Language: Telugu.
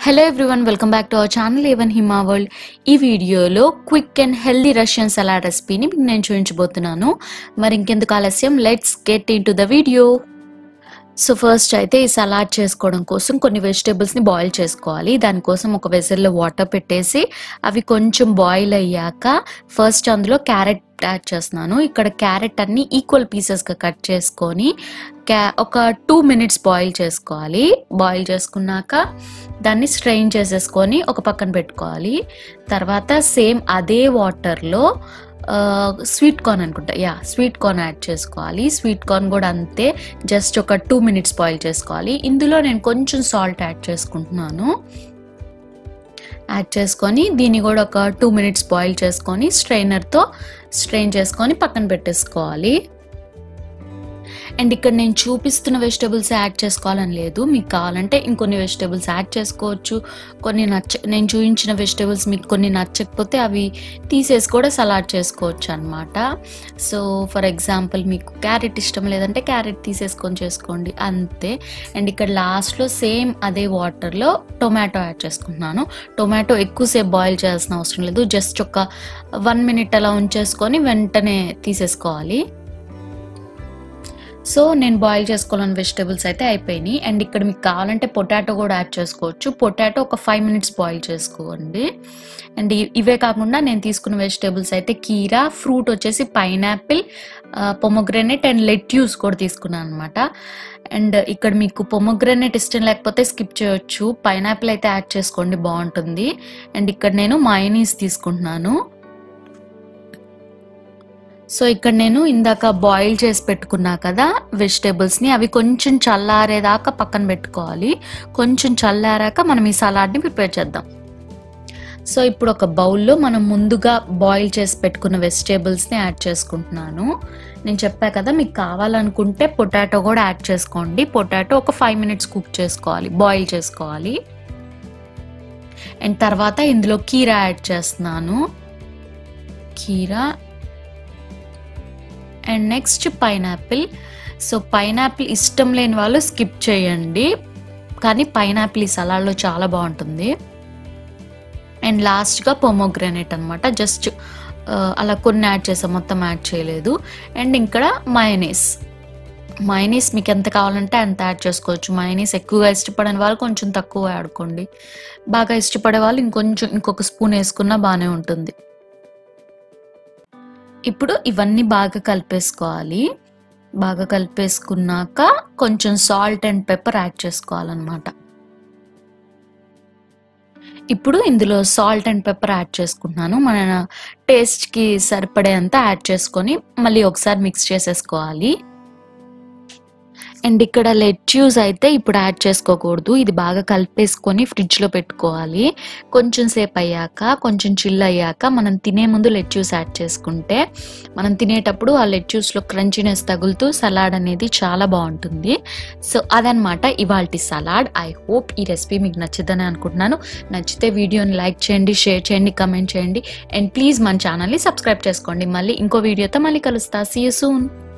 hello everyone welcome back to our channel A one Hima world ఈ వీడియోలో quick and healthy Russian salad రెసిపీని మీకు నేను చూపించబోతున్నాను మరి ఇంకెందుకు ఆలస్యం let's get in to the video so first అయితే ఈ సలాడ్ చేసుకోవడం కోసం కొన్ని వెజిటేబుల్స్ని బాయిల్ చేసుకోవాలి దానికోసం ఒక వెజల్లో వాటర్ పెట్టేసి అవి కొంచెం బాయిల్ అయ్యాక ఫస్ట్ అందులో క్యారెట్ యాడ్ చేస్తున్నాను ఇక్కడ క్యారెట్ అన్ని ఈక్వల్ పీసెస్గా కట్ చేసుకొని క్యా ఒక టూ మినిట్స్ బాయిల్ చేసుకోవాలి బాయిల్ చేసుకున్నాక దాన్ని స్ట్రెయిన్ చేసేసుకొని ఒక పక్కన పెట్టుకోవాలి తర్వాత సేమ్ అదే వాటర్లో స్వీట్ కార్న్ అనుకుంటా యా స్వీట్ కార్న్ యాడ్ చేసుకోవాలి స్వీట్ కార్న్ కూడా అంతే జస్ట్ ఒక టూ మినిట్స్ బాయిల్ చేసుకోవాలి ఇందులో నేను కొంచెం సాల్ట్ యాడ్ చేసుకుంటున్నాను యాడ్ చేసుకొని దీన్ని కూడా ఒక టూ మినిట్స్ బాయిల్ చేసుకొని స్ట్రైనర్తో స్ట్రెయిన్ చేసుకొని పక్కన పెట్టేసుకోవాలి అండ్ ఇక్కడ నేను చూపిస్తున్న వెజిటేబుల్స్ యాడ్ చేసుకోవాలని లేదు మీకు కావాలంటే ఇంకొన్ని వెజిటేబుల్స్ యాడ్ చేసుకోవచ్చు కొన్ని నచ్చ నేను చూపించిన వెజిటేబుల్స్ మీకు కొన్ని నచ్చకపోతే అవి తీసేసి కూడా సలాడ్ చేసుకోవచ్చు అనమాట సో ఫర్ ఎగ్జాంపుల్ మీకు క్యారెట్ ఇష్టం లేదంటే క్యారెట్ తీసేసుకొని చేసుకోండి అంతే అండ్ ఇక్కడ లాస్ట్లో సేమ్ అదే వాటర్లో టొమాటో యాడ్ చేసుకుంటున్నాను టొమాటో ఎక్కువసేపు బాయిల్ చేయాల్సిన అవసరం లేదు జస్ట్ ఒక వన్ మినిట్ అలా ఉంచేసుకొని వెంటనే తీసేసుకోవాలి సో నేను బాయిల్ చేసుకోవాలని వెజిటేబుల్స్ అయితే అయిపోయినాయి అండ్ ఇక్కడ మీకు కావాలంటే పొటాటో కూడా యాడ్ చేసుకోవచ్చు పొటాటో ఒక ఫైవ్ మినిట్స్ బాయిల్ చేసుకోండి అండ్ ఇవే కాకుండా నేను తీసుకున్న వెజిటేబుల్స్ అయితే కీరా ఫ్రూట్ వచ్చేసి పైనాపిల్ పొమోగ్రెనేట్ అండ్ లెట్యూస్ కూడా తీసుకున్నాను అనమాట అండ్ ఇక్కడ మీకు పొమోగ్రెనేట్ ఇష్టం లేకపోతే స్కిప్ చేయొచ్చు పైనాపిల్ అయితే యాడ్ చేసుకోండి బాగుంటుంది అండ్ ఇక్కడ నేను మైనీస్ తీసుకుంటున్నాను సో ఇక్కడ నేను ఇందాక బాయిల్ చేసి పెట్టుకున్నా కదా వెజిటేబుల్స్ని అవి కొంచెం చల్లారేదాకా పక్కన పెట్టుకోవాలి కొంచెం చల్లారాక మనం ఈ సలాడ్ని ప్రిపేర్ చేద్దాం సో ఇప్పుడు ఒక బౌల్లో మనం ముందుగా బాయిల్ చేసి పెట్టుకున్న వెజిటేబుల్స్ని యాడ్ చేసుకుంటున్నాను నేను చెప్పా కదా మీకు కావాలనుకుంటే పొటాటో కూడా యాడ్ చేసుకోండి పొటాటో ఒక ఫైవ్ మినిట్స్ కుక్ చేసుకోవాలి బాయిల్ చేసుకోవాలి అండ్ తర్వాత ఇందులో కీరా యాడ్ చేస్తున్నాను కీరా and next pineapple so pineapple ఇష్టం లేని వాళ్ళు స్కిప్ చేయండి కానీ పైనాపిల్ ఈ సలాడ్లో చాలా బాగుంటుంది అండ్ లాస్ట్గా పొమోగ్రానైట్ అనమాట జస్ట్ అలా కొన్ని యాడ్ చేసాం మొత్తం యాడ్ చేయలేదు అండ్ ఇక్కడ మయనీస్ మైనీస్ మీకు ఎంత కావాలంటే అంత యాడ్ చేసుకోవచ్చు మైనీస్ ఎక్కువగా ఇష్టపడని వాళ్ళు కొంచెం తక్కువ ఆడుకోండి బాగా ఇష్టపడే వాళ్ళు ఇంకొంచెం ఇంకొక స్పూన్ వేసుకున్నా బాగానే ఉంటుంది ఇప్పుడు ఇవన్నీ బాగా కలిపేసుకోవాలి బాగా కలిపేసుకున్నాక కొంచెం సాల్ట్ అండ్ పెప్పర్ యాడ్ చేసుకోవాలన్నమాట ఇప్పుడు ఇందులో సాల్ట్ అండ్ పెప్పర్ యాడ్ చేసుకుంటున్నాను మన టేస్ట్కి సరిపడేంత యాడ్ చేసుకొని మళ్ళీ ఒకసారి మిక్స్ చేసేసుకోవాలి అండ్ ఇక్కడ లెట్యూస్ అయితే ఇప్పుడు యాడ్ చేసుకోకూడదు ఇది బాగా కలిపేసుకొని ఫ్రిడ్జ్లో పెట్టుకోవాలి కొంచెం సేపు అయ్యాక కొంచెం చిల్ అయ్యాక మనం తినే ముందు లెట్యూస్ యాడ్ చేసుకుంటే మనం తినేటప్పుడు ఆ లెట్యూస్లో క్రంచినెస్ తగులుతూ సలాడ్ అనేది చాలా బాగుంటుంది సో అదనమాట ఇవాల్టి సలాడ్ ఐ హోప్ ఈ రెసిపీ మీకు నచ్చిందని అనుకుంటున్నాను నచ్చితే వీడియోని లైక్ చేయండి షేర్ చేయండి కమెంట్ చేయండి అండ్ ప్లీజ్ మన ఛానల్ని సబ్స్క్రైబ్ చేసుకోండి మళ్ళీ ఇంకో వీడియోతో మళ్ళీ కలుస్తా సీ యూ సూన్